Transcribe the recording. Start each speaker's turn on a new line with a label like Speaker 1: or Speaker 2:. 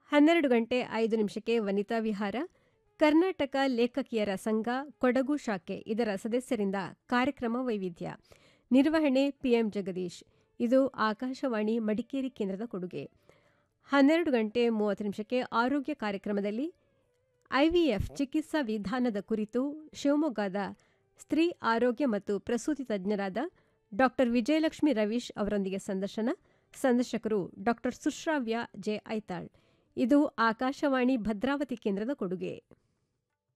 Speaker 1: ಹನ್ನೆರಡು ಗಂಟೆ ಐದು ನಿಮಿಷಕ್ಕೆ ವನಿತಾ ವಿಹಾರ ಕರ್ನಾಟಕ ಲೇಖಕಿಯರ ಸಂಘ ಕೊಡಗು ಶಾಖೆ ಇದರ ಸದಸ್ಯರಿಂದ ಕಾರ್ಯಕ್ರಮ ವೈವಿಧ್ಯ ನಿರ್ವಹಣೆ ಪಿಎಂ ಜಗದೀಶ್ ಇದು ಆಕಾಶವಾಣಿ ಮಡಿಕೇರಿ ಕೇಂದ್ರದ ಕೊಡುಗೆ ಹನ್ನೆರಡು ಗಂಟೆ ಮೂವತ್ತು ನಿಮಿಷಕ್ಕೆ ಆರೋಗ್ಯ ಕಾರ್ಯಕ್ರಮದಲ್ಲಿ ಐವಿಎಫ್ ಚಿಕಿತ್ಸಾ ವಿಧಾನದ ಕುರಿತು ಶಿವಮೊಗ್ಗದ ಸ್ತ್ರೀ ಆರೋಗ್ಯ ಮತ್ತು ಪ್ರಸೂತಿ ತಜ್ಞರಾದ ಡಾ ವಿಜಯಲಕ್ಷ್ಮಿ ರವೀಶ್ ಅವರೊಂದಿಗೆ ಸಂದರ್ಶನ ಸಂದರ್ಶಕರು ಡಾ ಸುಶ್ರಾವ್ಯ ಜೆ ಐತಾಳ್ ಇದು ಆಕಾಶವಾಣಿ ಭದ್ರಾವತಿ ಕೇಂದ್ರದ ಕೊಡುಗೆ